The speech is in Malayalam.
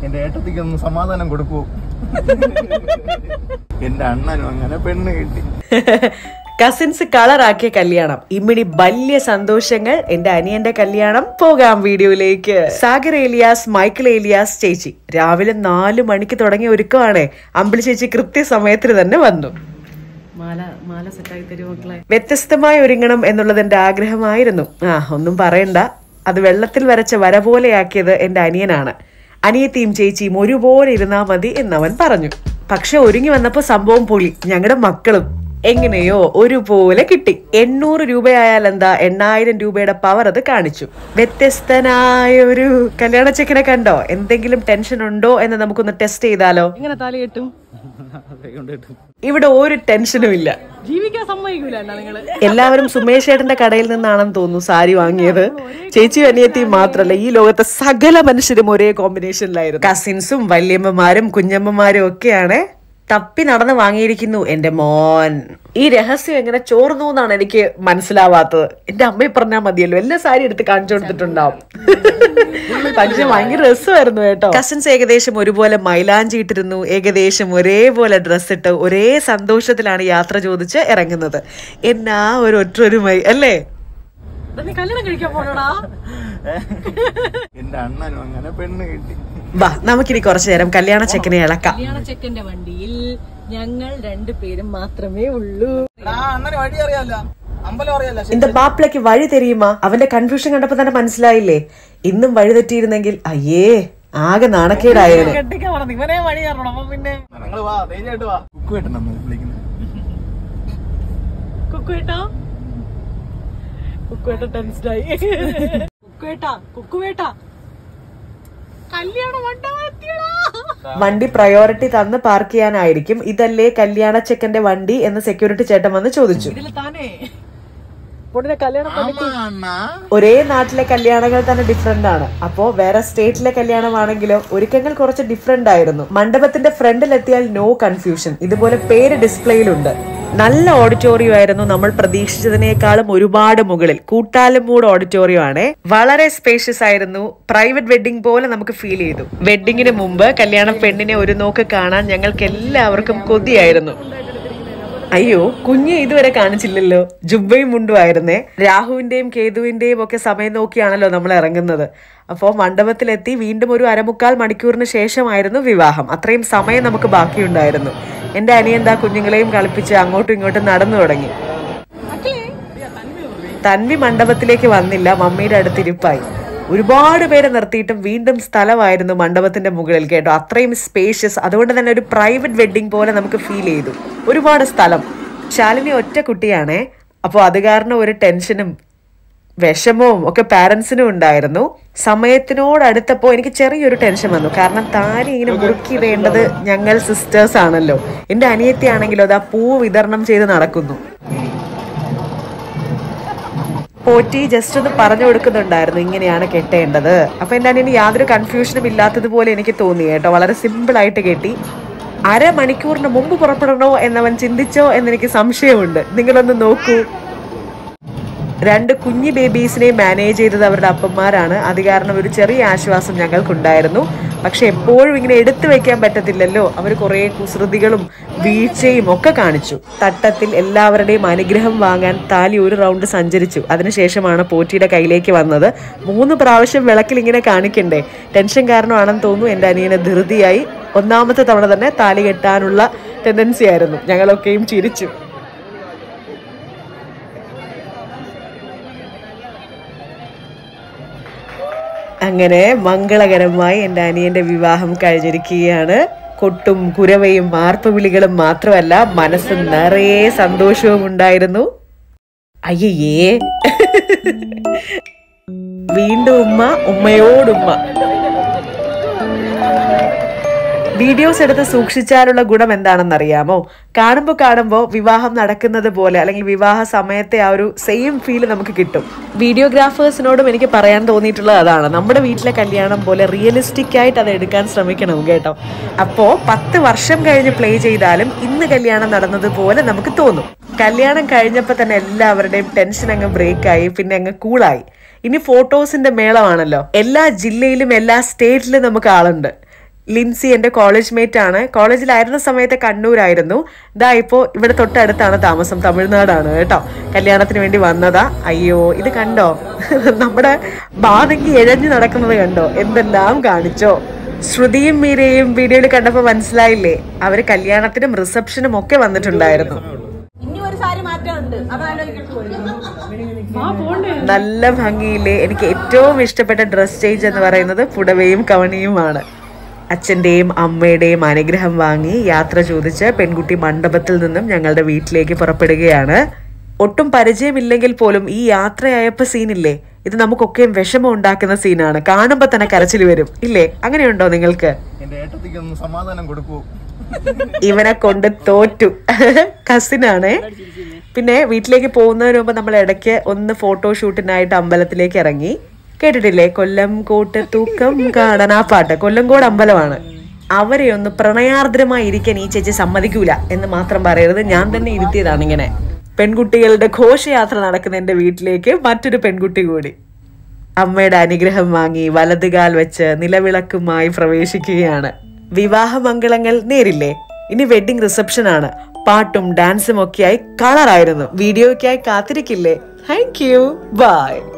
എന്റെ ഏട്ടത്തിക്ക് ഒന്ന് സമാധാനം കൊടുക്കൂ എന്റെ അണ്ണനും അങ്ങനെ പെണ്ണ് കിട്ടി കസിൻസ് കളറാക്കിയ കല്യാണം ഇമ്മിണി വലിയ സന്തോഷങ്ങൾ എന്റെ അനിയന്റെ കല്യാണം പോകാം വീഡിയോയിലേക്ക് സാഗർ ഏലിയാസ് മൈക്കിൾ ഏലിയാസ് ചേച്ചി രാവിലെ നാലു മണിക്ക് തുടങ്ങിയ ഒരുക്കമാണ് അമ്പിളി ചേച്ചി കൃത്യസമയത്തിന് തന്നെ വന്നു മാല മാല സെറ്റായി തരും മക്കളെ വ്യത്യസ്തമായി ഒരുങ്ങണം എന്നുള്ളത് എന്റെ ആഗ്രഹമായിരുന്നു ആ ഒന്നും പറയണ്ട അത് വെള്ളത്തിൽ വരച്ച വര പോലെയാക്കിയത് എന്റെ അനിയനാണ് അനിയത്തിയും ചേച്ചിയും ഒരുപോലെ ഇരുന്നാ മതി എന്നവൻ പറഞ്ഞു പക്ഷെ ഒരുങ്ങി വന്നപ്പോ സംഭവം പൊളി ഞങ്ങളുടെ മക്കളും എങ്ങനെയോ ഒരുപോലെ കിട്ടി എണ്ണൂറ് രൂപയായാൽ എന്താ എണ്ണായിരം രൂപയുടെ പവർ അത് കാണിച്ചു വ്യത്യസ്തനായ ഒരു കല്യാണ ചെക്കനെ കണ്ടോ എന്തെങ്കിലും ടെൻഷൻ ഉണ്ടോ എന്ന് നമുക്കൊന്ന് ടെസ്റ്റ് ചെയ്താലോ എങ്ങനെ താലി കെട്ടും ഇവിടെ ഒരു ടെൻഷനും ഇല്ല ജീവിക്കാൻ സമ്മതിക്കൂല എന്നാ നിങ്ങള് എല്ലാവരും സുമേഷ് ഏട്ടന്റെ കടയിൽ നിന്നാണെന്ന് തോന്നുന്നു സാരി വാങ്ങിയത് ചേച്ചി അനിയത്തിയും മാത്രല്ല ഈ ലോകത്തെ സകല മനുഷ്യരും ഒരേ കോമ്പിനേഷനിലായിരുന്നു കസിൻസും വല്യമ്മമാരും കുഞ്ഞമ്മമാരും ഒക്കെയാണ് തപ്പി നടന്ന് വാങ്ങിയിരിക്കുന്നു എന്റെ മോൻ ഈ രഹസ്യം എങ്ങനെ ചോർന്നു എന്നാണ് എനിക്ക് മനസ്സിലാവാത്തത് എന്റെ അമ്മയെ പറഞ്ഞാൽ മതിയല്ലോ എല്ലാ സാരി എടുത്ത് കാണിച്ചു കൊടുത്തിട്ടുണ്ടാവും പക്ഷെ ഭയങ്കര രസമായിരുന്നു കേട്ടോ കസിൻസ് ഏകദേശം ഒരുപോലെ മൈലാഞ്ചി ഇട്ടിരുന്നു ഏകദേശം ഒരേപോലെ ഡ്രസ് ഇട്ട് ഒരേ സന്തോഷത്തിലാണ് യാത്ര ചോദിച്ച് ഇറങ്ങുന്നത് എന്നാ ഒരു ഒറ്റൊരുമൈ അല്ലേ നീ കല്യാണം കഴിക്കാൻ പോണോടാ എന്റെ അണ്ണനും അങ്ങനെ പെണ്ണ് കിട്ടി വാ നമുക്കിനി കുറച്ചു നേരം കല്യാണ ചെക്കനെ ഇളക്കാം കല്യാണ ചെക്കന്റെ വണ്ടിയിൽ ഞങ്ങൾ രണ്ടുപേരും മാത്രമേ ഉള്ളൂ അണ്ണന് വഴി അറിയാല്ല അമ്പലം അറിയാല്ല എന്റെ മാപ്പിളയ്ക്ക് വഴി തെരിയുമാ അവന്റെ കൺഫ്യൂഷൻ കണ്ടപ്പോ തന്നെ മനസ്സിലായില്ലേ ഇന്നും വഴി തെറ്റിയിരുന്നെങ്കിൽ അയ്യേ ആകെ നാണക്കേടായേനെ കെട്ടിക്കാൻ പറഞ്ഞു ഇവനെ വഴി കയറണം അപ്പൊ പിന്നെ നിങ്ങൾ വാ ധൈര്യമായിട്ട് വാ കുക്കുവേട്ടൻ വിളിക്കുന്നത് കുക്കുവേട്ടാ കുക്കുവേട്ട ടെൻസ്ഡായി കുക്കുവേട്ടാ കുക്കുവേട്ടാ കല്യാണം മണ്ഡപത്തിയടാ വണ്ടി പ്രയോറിറ്റി തന്ന് പാർക്ക് ചെയ്യാനായിരിക്കും ഇതല്ലേ കല്യാണ ചെക്കന്റെ വണ്ടി എന്ന് സെക്യൂരിറ്റി ചേട്ടൻ വന്ന് ചോദിച്ചു ഇതില് താനേ പൊണ്ണിനെ കല്യാണം പണിക്ക് അണ്ണാ ഒരേ നാട്ടിലെ കല്യാണങ്ങൾ തന്നെ ഡിഫറെന്റ് ആണ് അപ്പോ വേറെ സ്റ്റേറ്റിലെ കല്യാണമാണെങ്കിലോ ഒരുക്കങ്ങൾ കുറച്ച് ഡിഫറെന്റ് ആയിരുന്നു മണ്ഡപത്തിന്റെ ഫ്രണ്ടിലെത്തിയാൽ നോ കൺഫ്യൂഷൻ ഇതുപോലെ പേര് ഡിസ്പ്ലേയിലുണ്ട് നല്ല ഓഡിറ്റോറിയം ആയിരുന്നു നമ്മൾ പ്രതീക്ഷിച്ചതിനേക്കാളും ഒരുപാട് മുകളിൽ കൂട്ടാലമൂട് ഓഡിറ്റോറിയം ആണ് വളരെ സ്പേഷ്യസ് ആയിരുന്നു പ്രൈവറ്റ് വെഡിങ് പോലെ നമുക്ക് ഫീൽ ചെയ്തു വെഡിങ്ങിന് മുമ്പ് കല്യാണ പെണ്ണിനെ ഒരു നോക്ക് കാണാൻ ഞങ്ങൾക്ക് എല്ലാവർക്കും കൊതിയായിരുന്നു അയ്യോ കുഞ്ഞ് ഇതുവരെ കാണിച്ചില്ലല്ലോ ജുബയും മുണ്ടുമായിരുന്നേ രാഹുവിന്റെയും കേതുവിന്റെയും ഒക്കെ സമയം നോക്കിയാണല്ലോ നമ്മൾ ഇറങ്ങുന്നത് അപ്പോൾ മണ്ഡപത്തിലെത്തി വീണ്ടും ഒരു അരമുക്കാൽ മണിക്കൂറിന് ശേഷമായിരുന്നു വിവാഹം അത്രയും സമയം നമുക്ക് ബാക്കിയുണ്ടായിരുന്നു എന്റെ അനിയന്താ കുഞ്ഞുങ്ങളെയും കളിപ്പിച്ച് അങ്ങോട്ടും ഇങ്ങോട്ടും നടന്നു തുടങ്ങി തൻവി മണ്ഡപത്തിലേക്ക് വന്നില്ല മമ്മിയുടെ അടുത്തിരിപ്പായി ഒരുപാട് പേരെ നിർത്തിയിട്ടും വീണ്ടും സ്ഥലമായിരുന്നു മണ്ഡപത്തിന്റെ മുകളിൽ കേട്ടോ അത്രയും സ്പേഷ്യസ് അതുകൊണ്ട് തന്നെ ഒരു പ്രൈവറ്റ് വെഡിങ് പോലെ നമുക്ക് ഫീൽ ചെയ്തു ഒരുപാട് സ്ഥലം ശാലിനി ഒറ്റ കുട്ടിയാണേ അപ്പോൾ അത് കാരണം ഒരു ടെൻഷനും വിഷമവും ഒക്കെ പാരൻസിനും ഉണ്ടായിരുന്നു സമയത്തിനോടടുത്തപ്പോൾ എനിക്ക് ചെറിയൊരു ടെൻഷൻ വന്നു കാരണം താനെ ഇങ്ങനെ മുറുക്കി വേണ്ടത് ഞങ്ങൾ സിസ്റ്റേഴ്സ് ആണല്ലോ എൻ്റെ അനിയത്തി ആണെങ്കിലോ അതാ പൂ വിതരണം ചെയ്ത് നടക്കുന്നു പോറ്റി ജസ്റ്റ് ഒന്ന് പറഞ്ഞു കൊടുക്കുന്നുണ്ടായിരുന്നു ഇങ്ങനെയാണ് കെട്ടേണ്ടത് അപ്പൊ എൻ്റെ അനിയന് യാതൊരു കൺഫ്യൂഷനും ഇല്ലാത്തതുപോലെ എനിക്ക് തോന്നി കേട്ടോ വളരെ സിമ്പിൾ ആയിട്ട് കെട്ടി അരമണിക്കൂറിന് മുമ്പ് പുറപ്പെടണോ എന്നവൻ ചിന്തിച്ചോ എന്നെനിക്ക് സംശയമുണ്ട് നിങ്ങളൊന്ന് നോക്കൂ രണ്ട് കുഞ്ഞു ബേബീസിനെ മാനേജ് ചെയ്തത് അവരുടെ അപ്പന്മാരാണ് അത് കാരണം ഒരു ചെറിയ ആശ്വാസം ഞങ്ങൾക്കുണ്ടായിരുന്നു പക്ഷെ എപ്പോഴും ഇങ്ങനെ എടുത്തു വെക്കാൻ പറ്റത്തില്ലല്ലോ അവർ കുറേ കുസൃതികളും വീഴ്ചയും ഒക്കെ കാണിച്ചു തട്ടത്തിൽ എല്ലാവരുടെയും അനുഗ്രഹം വാങ്ങാൻ താലി ഒരു റൗണ്ട് സഞ്ചരിച്ചു അതിനുശേഷമാണ് പോറ്റിയുടെ കയ്യിലേക്ക് വന്നത് മൂന്ന് പ്രാവശ്യം വിളക്കിൽ ഇങ്ങനെ കാണിക്കണ്ടേ ടെൻഷൻ കാരണമാണെന്ന് തോന്നുന്നു എൻ്റെ അനിയനെ ധൃതിയായി ഒന്നാമത്തെ തവണ തന്നെ താലി കെട്ടാനുള്ള ടെൻഡൻസി ആയിരുന്നു ഞങ്ങളൊക്കെയും ചിരിച്ചു അങ്ങനെ മംഗളകരമായി എൻ്റെ അനിയന്റെ വിവാഹം കഴിഞ്ഞിരിക്കുകയാണ് കൊട്ടും കുരവയും മാർപ്പ് വിളികളും മാത്രമല്ല മനസ്സ് നിറയെ സന്തോഷവും ഉണ്ടായിരുന്നു അയ്യേ വീണ്ടും ഉമ്മ ഉമ്മയോടുമ്മ വീഡിയോസ് എടുത്ത് സൂക്ഷിച്ചാലുള്ള ഗുണം എന്താണെന്നറിയാമോ കാണുമ്പോൾ കാണുമ്പോൾ വിവാഹം നടക്കുന്നത് പോലെ അല്ലെങ്കിൽ വിവാഹ സമയത്തെ ആ ഒരു സെയിം ഫീൽ നമുക്ക് കിട്ടും വീഡിയോഗ്രാഫേഴ്സിനോടും എനിക്ക് പറയാൻ തോന്നിയിട്ടുള്ളത് അതാണ് നമ്മുടെ വീട്ടിലെ കല്യാണം പോലെ റിയലിസ്റ്റിക് ആയിട്ട് അത് എടുക്കാൻ ശ്രമിക്കണം കേട്ടോ അപ്പോൾ പത്ത് വർഷം കഴിഞ്ഞ് പ്ലേ ചെയ്താലും ഇന്ന് കല്യാണം നടന്നതുപോലെ നമുക്ക് തോന്നും കല്യാണം കഴിഞ്ഞപ്പോൾ തന്നെ എല്ലാവരുടെയും ടെൻഷൻ അങ്ങ് ബ്രേക്കായി പിന്നെ അങ്ങ് കൂളായി ഇനി ഫോട്ടോസിന്റെ മേളമാണല്ലോ എല്ലാ ജില്ലയിലും എല്ലാ സ്റ്റേറ്റിലും നമുക്ക് ആളുണ്ട് ലിൻസി എൻ്റെ കോളേജ് മേറ്റ് ആണ് കോളേജിലായിരുന്ന സമയത്ത് കണ്ണൂരായിരുന്നു ഇതാ ഇപ്പോൾ ഇവിടെ തൊട്ടടുത്താണ് താമസം തമിഴ്നാടാണ് കേട്ടോ കല്യാണത്തിന് വേണ്ടി വന്നതാ അയ്യോ ഇത് കണ്ടോ നമ്മുടെ ബാധയ്ക്ക് എഴഞ്ഞു നടക്കുന്നത് കണ്ടോ എന്തെല്ലാം കാണിച്ചോ ശ്രുതിയും മീരയും വീഡിയോയിൽ കണ്ടപ്പോൾ മനസ്സിലായില്ലേ അവര് കല്യാണത്തിനും റിസപ്ഷനും ഒക്കെ വന്നിട്ടുണ്ടായിരുന്നു ഇനി ഒരു സാരി മാറ്റമുണ്ട് അതാലോചിക്കട്ടെ നല്ല ഭംഗിയില്ലേ എനിക്ക് ഏറ്റവും ഇഷ്ടപ്പെട്ട ഡ്രസ് ചേഞ്ച് എന്ന് പറയുന്നത് പുടവയും കവണിയുമാണ് അച്ഛൻ്റെയും അമ്മയുടെയും അനുഗ്രഹം വാങ്ങി യാത്ര ചോദിച്ച് പെൺകുട്ടി മണ്ഡപത്തിൽ നിന്നും ഞങ്ങളുടെ വീട്ടിലേക്ക് പുറപ്പെടുകയാണ് ഒട്ടും പരിചയമില്ലെങ്കിൽ പോലും ഈ യാത്രയായപ്പോ സീനില്ലേ ഇത് നമുക്കൊക്കെയും വിഷമം ഉണ്ടാക്കുന്ന സീനാണ് കാണുമ്പോൾ തന്നെ കരച്ചിൽ വരും ഇല്ലേ അങ്ങനെയുണ്ടോ നിങ്ങൾക്ക് എന്റെ ഏട്ടത്തിക്ക് ഒന്ന് സമാധാനം കൊടുക്കൂ ഇവനെ കൊണ്ട് തോറ്റു കസിനാണ് പിന്നെ വീട്ടിലേക്ക് പോകുന്നതിന് മുമ്പ് നമ്മൾ ഇടയ്ക്ക് ഒന്ന് ഫോട്ടോഷൂട്ടിനായിട്ട് അമ്പലത്തിലേക്ക് ഇറങ്ങി കേട്ടിട്ടില്ലേ കൊല്ലം കോട്ട് തൂക്കം കാണാൻ ആ പാട്ട് കൊല്ലംകോട് അമ്പലമാണ് അവരെ ഒന്ന് പ്രണയാർദ്രമായി ഇരിക്കാൻ ഈ ചേച്ചി സമ്മതിക്കൂല എന്ന് മാത്രം പറയരുത് ഞാൻ തന്നെ ഇരുത്തിയതാണ് ഇങ്ങനെ പെൺകുട്ടികളുടെ ഘോഷയാത്ര നടക്കുന്ന എന്റെ വീട്ടിലേക്ക് മറ്റൊരു പെൺകുട്ടി കൂടി അമ്മയുടെ അനുഗ്രഹം വാങ്ങി വലതുകാൽ വെച്ച് നിലവിളക്കുമായി പ്രവേശിക്കുകയാണ് വിവാഹമംഗളങ്ങൾ നേരില്ലേ ഇനി വെഡിങ് റിസപ്ഷൻ ആണ് പാട്ടും ഡാൻസും ഒക്കെയായി കളറായിരുന്നു വീഡിയോയ്ക്കായി കാത്തിരിക്കില്ലേ താങ്ക് യു ബൈ